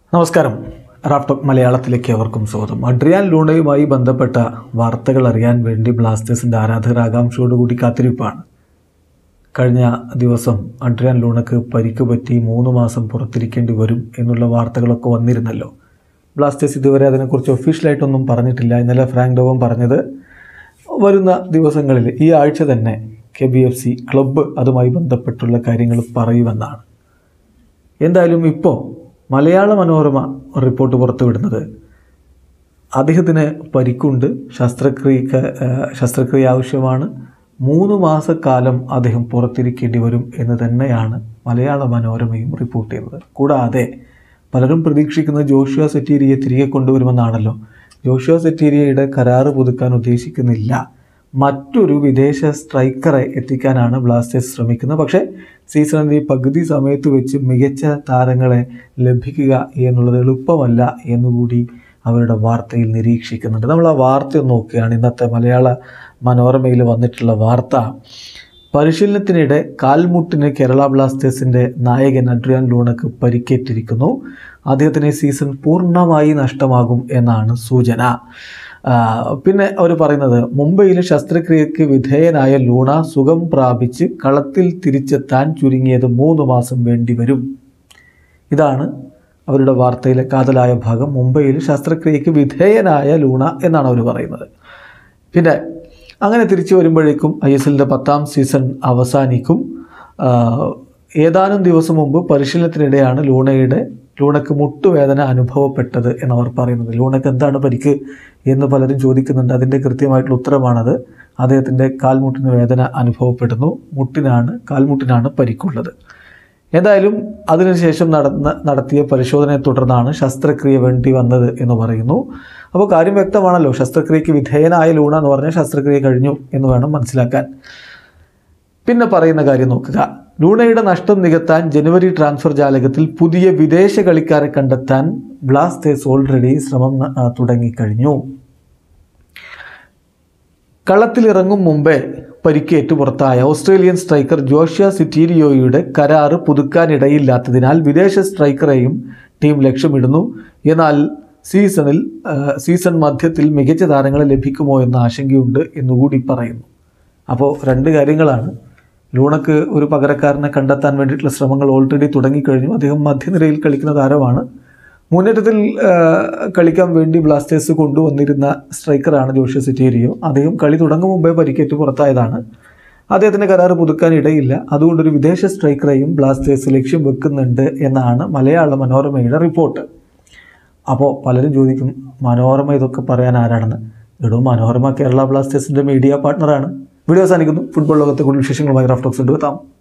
നമസ്കാരം റാപ്ടോക്ക് മലയാളത്തിലേക്ക് അവർക്കും സ്വാഗതം അഡ്രിയാൻ ലൂണയുമായി ബന്ധപ്പെട്ട വാർത്തകൾ അറിയാൻ വേണ്ടി ബ്ലാസ്റ്റേഴ്സിൻ്റെ ആരാധകർ ആകാംക്ഷയോടുകൂടി കാത്തിരിപ്പാണ് കഴിഞ്ഞ ദിവസം അഡ്രിയാൻ ലൂണക്ക് പരിക്ക് പറ്റി മൂന്ന് മാസം പുറത്തിരിക്കേണ്ടി വരും എന്നുള്ള വാർത്തകളൊക്കെ വന്നിരുന്നല്ലോ ബ്ലാസ്റ്റേഴ്സ് ഇതുവരെ അതിനെക്കുറിച്ച് ഒഫീഷ്യലായിട്ടൊന്നും പറഞ്ഞിട്ടില്ല ഇന്നലെ ഫ്രാങ്ക് ഡോവൻ പറഞ്ഞത് വരുന്ന ദിവസങ്ങളിൽ ഈ ആഴ്ച തന്നെ K B F C club അതുമായി ബന്ധപ്പെട്ടുള്ള കാര്യങ്ങൾ പറയുമെന്നാണ് എന്തായാലും ഇപ്പോൾ മലയാള മനോരമ റിപ്പോർട്ട് പുറത്തുവിടുന്നത് അദ്ദേഹത്തിന് പരിക്കുണ്ട് ശസ്ത്രക്രിയക്ക് ഏഹ്, ശസ്ത്രക്രിയ ആവശ്യമാണ് മൂന്ന് മാസക്കാലം അദ്ദേഹം പുറത്തിരിക്കേണ്ടി വരും എന്ന് തന്നെയാണ് മലയാള മനോരമയും റിപ്പോർട്ട് ചെയ്യുന്നത് കൂടാതെ പലരും പ്രതീക്ഷിക്കുന്നത് ജോഷുവ സെറ്റീരിയെ തിരികെ കൊണ്ടുവരുമെന്നാണല്ലോ ജോഷുവ സെറ്റീരിയയുടെ കരാറ് പുതുക്കാൻ ഉദ്ദേശിക്കുന്നില്ല മറ്റൊരു വിദേശ സ്ട്രൈക്കറെ എത്തിക്കാനാണ് ബ്ലാസ്റ്റേഴ്സ് ശ്രമിക്കുന്നത് പക്ഷേ സീസണിൻ്റെ ഈ പകുതി സമയത്ത് വെച്ച് മികച്ച താരങ്ങളെ ലഭിക്കുക എന്നുള്ളത് എളുപ്പമല്ല എന്നുകൂടി അവരുടെ വാർത്തയിൽ നിരീക്ഷിക്കുന്നുണ്ട് നമ്മൾ ആ വാർത്ത ഒന്ന് നോക്കുകയാണ് ഇന്നത്തെ മലയാള മനോരമയിൽ വന്നിട്ടുള്ള വാർത്ത പരിശീലനത്തിനിടെ കാൽമുട്ടിന് കേരള ബ്ലാസ്റ്റേഴ്സിൻ്റെ നായകൻ അഡ്രിയാൻ ലൂണക്ക് പരിക്കേറ്റിരിക്കുന്നു അദ്ദേഹത്തിന് ഈ സീസൺ പൂർണ്ണമായി നഷ്ടമാകും എന്നാണ് സൂചന ആ, പിന്നെ അവർ പറയുന്നത് മുംബൈയിൽ ശസ്ത്രക്രിയയ്ക്ക് വിധേയനായ ലൂണ സുഖം പ്രാപിച്ച് കളത്തിൽ തിരിച്ചെത്താൻ ചുരുങ്ങിയത് മൂന്ന് മാസം വേണ്ടിവരും ഇതാണ് അവരുടെ വാർത്തയിലെ കാതലായ ഭാഗം മുംബൈയിൽ ശസ്ത്രക്രിയയ്ക്ക് വിധേയനായ ലൂണ എന്നാണ് അവർ പറയുന്നത് പിന്നെ അങ്ങനെ തിരിച്ചു വരുമ്പോഴേക്കും ഐ എസ് എല്ലിൻ്റെ പത്താം സീസൺ അവസാനിക്കും ആ, ഏതാനും ദിവസം മുമ്പ് പരിശീലനത്തിനിടെയാണ് ലൂണയുടെ ലൂണയ്ക്ക് മുട്ടുവേദന അനുഭവപ്പെട്ടത് എന്നവർ പറയുന്നത് ലൂണയ്ക്ക് എന്താണ് പരിക്ക് എന്ന് പലരും ചോദിക്കുന്നുണ്ട് അതിൻ്റെ കൃത്യമായിട്ടുള്ള ഉത്തരമാണത് അദ്ദേഹത്തിൻ്റെ കാൽമുട്ടിന് വേദന അനുഭവപ്പെടുന്നു മുട്ടിനാണ് കാൽമുട്ടിനാണ് പരിക്കുള്ളത് എന്തായാലും അതിനുശേഷം നടന്ന നടത്തിയ പരിശോധനയെ തുടർന്നാണ് ശസ്ത്രക്രിയ വേണ്ടി വന്നത് എന്ന് പറയുന്നു അപ്പോൾ കാര്യം വ്യക്തമാണല്ലോ ശസ്ത്രക്രിയയ്ക്ക് വിധേയനായ ലൂണ എന്ന് പറഞ്ഞാൽ ശസ്ത്രക്രിയ കഴിഞ്ഞു എന്ന് വേണം മനസ്സിലാക്കാൻ പിന്നെ പറയുന്ന കാര്യം നോക്കുക ലൂണയുടെ നഷ്ടം നികത്താൻ ജനുവരി ട്രാൻസ്ഫർ ജാലകത്തിൽ പുതിയ വിദേശ കളിക്കാരെ കണ്ടെത്താൻ ബ്ലാസ്റ്റേഴ്സ് ഓൾറെഡി ശ്രമം ആ, തുടങ്ങിക്കഴിഞ്ഞു കളത്തിലിറങ്ങും മുമ്പേ പരിക്കേറ്റ് പുറത്തായ ഓസ്ട്രേലിയൻ സ്ട്രൈക്കർ ജോഷ്യ സിറ്റീരിയോയുടെ കരാറ് പുതുക്കാനിടയില്ലാത്തതിനാൽ വിദേശ സ്ട്രൈക്കറെയും ടീം ലക്ഷ്യമിടുന്നു എന്നാൽ സീസണിൽ ആ, സീസൺ മധ്യത്തിൽ മികച്ച താരങ്ങളെ ലഭിക്കുമോ എന്ന ആശങ്കയുണ്ട് എന്നുകൂടി പറയുന്നു അപ്പോൾ രണ്ട് കാര്യങ്ങളാണ് ലൂണക്ക് ഒരു പകരക്കാരനെ കണ്ടെത്താൻ വേണ്ടിയിട്ടുള്ള ശ്രമങ്ങൾ ഓൾറെഡി തുടങ്ങിക്കഴിഞ്ഞു അദ്ദേഹം മധ്യനിരയിൽ കളിക്കുന്ന താരമാണ് മുന്നേറ്റത്തിൽ ആ, കളിക്കാൻ വേണ്ടി ബ്ലാസ്റ്റേഴ്സ് കൊണ്ടുവന്നിരുന്ന സ്ട്രൈക്കറാണ് ജോഷ്യ സിറ്റേരിയോ അദ്ദേഹം കളി തുടങ്ങും മുമ്പേ പരിക്കേറ്റ് പുറത്തായതാണ് അദ്ദേഹത്തിൻ്റെ കരാറ് പുതുക്കാൻ ഇടയില്ല അതുകൊണ്ടൊരു വിദേശ സ്ട്രൈക്കറെയും ബ്ലാസ്റ്റേഴ്സ് ലക്ഷ്യം വെക്കുന്നുണ്ട് എന്നാണ് മലയാള മനോരമയുടെ റിപ്പോർട്ട് അപ്പോൾ പലരും ചോദിക്കും മനോരമ ഇതൊക്കെ പറയാൻ ആരാണെന്ന് ഇടും മനോരമ കേരള ബ്ലാസ്റ്റേഴ്സിൻ്റെ മീഡിയ പാർട്ട്ണറാണ് വീഡിയോ അവസാനിക്കുന്നു ഫുട്ബോൾ ലോകത്തെ കൂടുതൽ വിശേഷങ്ങളുമായി റാഫ്റ്റോക്സ് എടുത്താം